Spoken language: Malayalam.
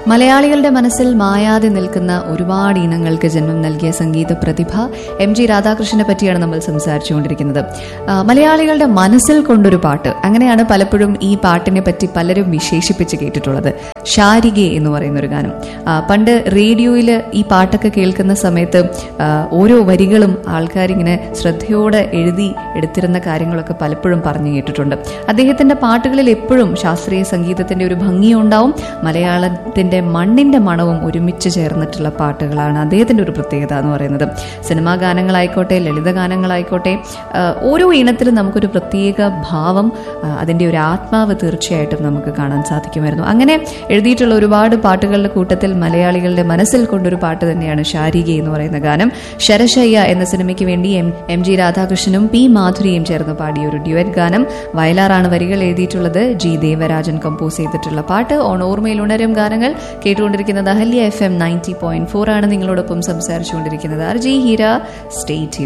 മലയാളികളുടെ മനസ്സിൽ മായാതെ നിൽക്കുന്ന ഒരുപാട് ഇനങ്ങൾക്ക് ജന്മം നൽകിയ സംഗീത പ്രതിഭ എം ജി രാധാകൃഷ്ണനെ പറ്റിയാണ് നമ്മൾ സംസാരിച്ചുകൊണ്ടിരിക്കുന്നത് ആ, മലയാളികളുടെ മനസ്സിൽ കൊണ്ടൊരു പാട്ട് അങ്ങനെയാണ് പലപ്പോഴും ഈ പാട്ടിനെ പറ്റി പലരും വിശേഷിപ്പിച്ച് കേട്ടിട്ടുള്ളത് ശാരികെ എന്ന് പറയുന്ന ഒരു ഗാനം ആ, പണ്ട് റേഡിയോയിൽ ഈ പാട്ടൊക്കെ കേൾക്കുന്ന സമയത്ത് ആ, ഓരോ വരികളും ആൾക്കാരിങ്ങനെ ശ്രദ്ധയോടെ എഴുതി എടുത്തിരുന്ന കാര്യങ്ങളൊക്കെ പലപ്പോഴും പറഞ്ഞു കേട്ടിട്ടുണ്ട് അദ്ദേഹത്തിന്റെ പാട്ടുകളിൽ എപ്പോഴും ശാസ്ത്രീയ സംഗീതത്തിന്റെ ഒരു ഭംഗിയും ഉണ്ടാവും മലയാളത്തിന്റെ മണ്ണിന്റെ മണവും ഒരുമിച്ച് ചേർന്നിട്ടുള്ള പാട്ടുകളാണ് അദ്ദേഹത്തിന്റെ ഒരു പ്രത്യേകത എന്ന് പറയുന്നത് സിനിമാ ഗാനങ്ങളായിക്കോട്ടെ ലളിത ഗാനങ്ങളായിക്കോട്ടെ ആ, ഓരോ ഇനത്തിലും നമുക്കൊരു പ്രത്യേക ഭാവം ആ, അതിന്റെ ഒരു ആത്മാവ് തീർച്ചയായിട്ടും നമുക്ക് കാണാൻ സാധിക്കുമായിരുന്നു അങ്ങനെ എഴുതിയിട്ടുള്ള ഒരുപാട് പാട്ടുകളുടെ കൂട്ടത്തിൽ മലയാളികളുടെ മനസ്സിൽ കൊണ്ടൊരു പാട്ട് തന്നെയാണ് ശാരിക എന്ന് പറയുന്ന ഗാനം ശരശയ്യ എന്ന സിനിമയ്ക്ക് വേണ്ടി എം എം ജി രാധാകൃഷ്ണനും പി മാധുരിയും ചേർന്ന് പാടിയ ഒരു ഡ്യുവറ്റ് ഗാനം വയലാറാണ് വരികൾ എഴുതിയിട്ടുള്ളത് ജി ദേവരാജൻ കമ്പോസ് ചെയ്തിട്ടുള്ള പാട്ട് ഓൺ ഓർമ്മയിൽ ഉണരും ഗാനങ്ങൾ കേട്ടുകൊണ്ടിരിക്കുന്നത് Ahalya F M ninety point four ആണ് നിങ്ങളോടൊപ്പം സംസാരിച്ചുകൊണ്ടിരിക്കുന്നത് ആർ ജി ഹീര സ്റ്റേറ്റ്